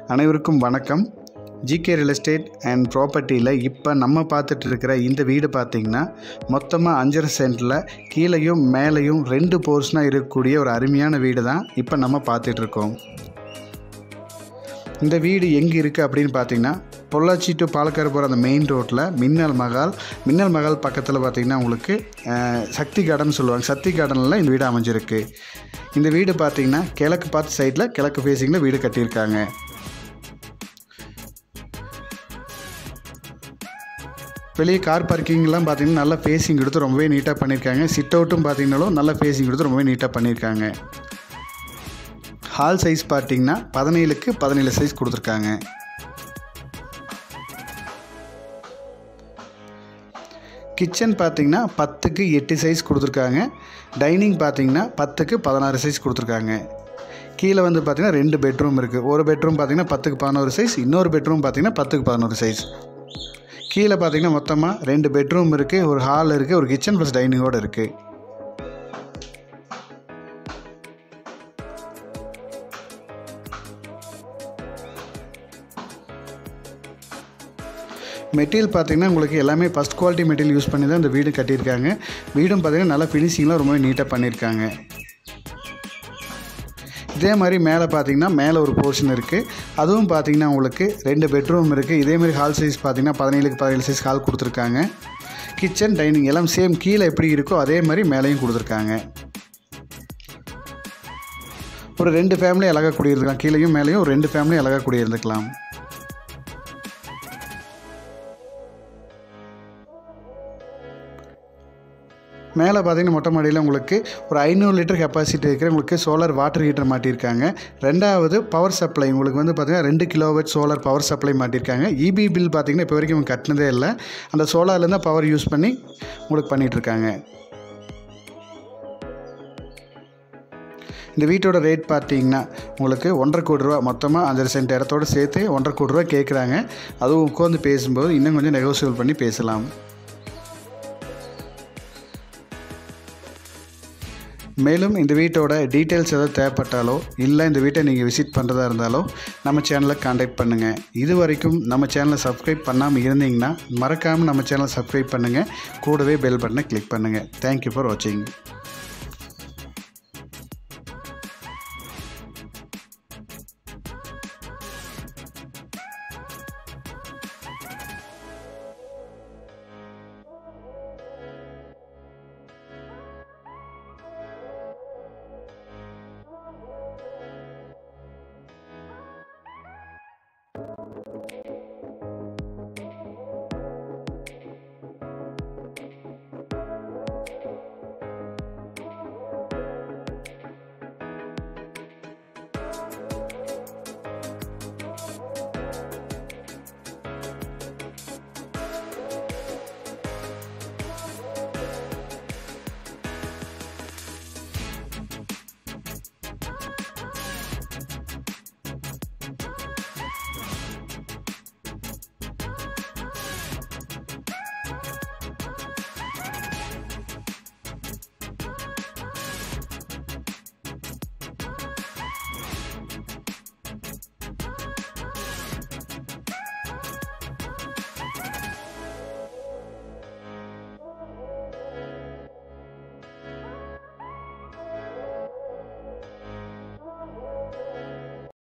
அனைவருக்கும் வணக்கம் GK real estate and ப்ராப்பர்ட்டியில் இப்போ நம்ம பார்த்துட்டு இருக்கிற இந்த வீடு பார்த்திங்கன்னா மொத்தமாக அஞ்சரை சென்ட்டில் கீழேயும் மேலேயும் ரெண்டு போர்ஷனாக இருக்கக்கூடிய ஒரு அருமையான வீடு தான் இப்போ நம்ம பார்த்துட்ருக்கோம் இந்த வீடு எங்கே இருக்குது அப்படின்னு பார்த்தீங்கன்னா பொள்ளாச்சி டு பாலக்காடு போகிற அந்த மெயின் ரோட்டில் மின்னல் மகால் மின்னல் மகால் பக்கத்தில் பார்த்தீங்கன்னா உங்களுக்கு அஹ், சக்தி கார்டன் சொல்லுவாங்க சக்தி கார்டனில் இந்த வீடு அமைஞ்சிருக்கு இந்த வீடு பார்த்தீங்கன்னா கிழக்கு பார்த்து சைடில் கிழக்கு ஃபேஸிங்கில் வீடு கட்டியிருக்காங்க வெளியே கார் பார்க்கிங்லாம் பார்த்தீங்கன்னா நல்லா ஃபேஸிங் கொடுத்து ரொம்பவே நீட்டாக பண்ணியிருக்காங்க சிட் அவுட்டும் பார்த்தீங்கன்னாலும் நல்லா ஃபேஸிங் கொடுத்து ரொம்பவே நீட்டாக பண்ணியிருக்காங்க ஹால் சைஸ் பார்த்தீங்கன்னா பதினேழுக்கு பதினேழு சைஸ் கொடுத்துருக்காங்க கிச்சன் பார்த்தீங்கன்னா பத்துக்கு எட்டு சைஸ் கொடுத்துருக்காங்க டைனிங் பார்த்தீங்கன்னா பத்துக்கு பதினாறு சைஸ் கொடுத்துருக்காங்க கீழே வந்து பார்த்தீங்கன்னா ரெண்டு பெட்ரூம் இருக்குது ஒரு பெட்ரூம் பார்த்தீங்கன்னா பத்துக்கு பதினோரு சைஸ் இன்னொரு பெட்ரூம் பார்த்தீங்கன்னா பத்துக்கு பதினோரு சைஸ் கீழே பார்த்தீங்கன்னா மொத்தமாக ரெண்டு பெட்ரூம் இருக்குது ஒரு ஹால் இருக்குது ஒரு கிச்சன் ப்ளஸ் டைனிங்கோடு இருக்குது மெட்டீரியல் பார்த்தீங்கன்னா உங்களுக்கு எல்லாமே ஃபஸ்ட் குவாலிட்டி மெட்டீரியல் யூஸ் பண்ணி தான் இந்த வீடு கட்டியிருக்காங்க வீடும் பார்த்தீங்கன்னா நல்லா ஃபினிஷிங்லாம் ரொம்ப நீட்டாக பண்ணியிருக்காங்க இதே மாதிரி மேலே பார்த்தீங்கன்னா மேலே ஒரு போர்ஷன் இருக்குது அதுவும் பார்த்தீங்கன்னா உங்களுக்கு ரெண்டு பெட்ரூம் இருக்குது இதே மாதிரி ஹால் சைஸ் பார்த்தீங்கன்னா பதினேழுக்கு பதினேழு சைஸ் ஹால் கொடுத்துருக்காங்க கிச்சன் டைனிங் எல்லாம் சேம் கீழே எப்படி இருக்கோ அதே மாதிரி மேலேயும் கொடுத்துருக்காங்க ஒரு ரெண்டு ஃபேமிலி அழகாக குடியிருந்துக்கலாம் கீழேயும் மேலேயும் ஒரு ரெண்டு ஃபேமிலி அழகாக குடியிருந்துக்கலாம் மேலே பார்த்தீங்கன்னா மொட்டை மாடியில் உங்களுக்கு ஒரு ஐநூறு லிட்டர் கெப்பாசிட்டி இருக்கிற உங்களுக்கு சோலார் வாட்டர் ஹீட்டர் மாட்டியிருக்காங்க ரெண்டாவது பவர் சப்ளை உங்களுக்கு வந்து பார்த்தீங்கன்னா ரெண்டு கிலோவாட் சோலார் பவர் சப்ளை மாட்டியிருக்காங்க இபி பில் பார்த்தீங்கன்னா இப்போ வரைக்கும் கட்டினதே இல்லை அந்த சோலார்லேருந்து பவர் யூஸ் பண்ணி உங்களுக்கு பண்ணிகிட்ருக்காங்க இந்த வீட்டோட ரேட் பார்த்தீங்கன்னா உங்களுக்கு ஒன்றரை கோடி ரூபா மொத்தமாக அஞ்சரை சென்ட் இடத்தோடு சேர்த்து ஒன்றரை கோடி ரூபா கேட்குறாங்க அதுவும் உட்காந்து பேசும்போது இன்னும் கொஞ்சம் நெகோசியபிள் பண்ணி பேசலாம் மேலும் இந்த வீட்டோட டீட்டெயில்ஸ் எதாவது தேவைப்பட்டாலோ இல்லை இந்த வீட்டை நீங்கள் விசிட் பண்ணுறதா இருந்தாலோ நம்ம சேனலை காண்டாக்ட் பண்ணுங்கள் இது வரைக்கும் நம்ம சேனலை சப்ஸ்கிரைப் பண்ணாமல் இருந்தீங்கன்னா மறக்காமல் நம்ம சேனலை சப்ஸ்கிரைப் பண்ணுங்கள் கூடவே பெல் பட்டனை கிளிக் பண்ணுங்கள் தேங்க்யூ ஃபார் வாட்சிங்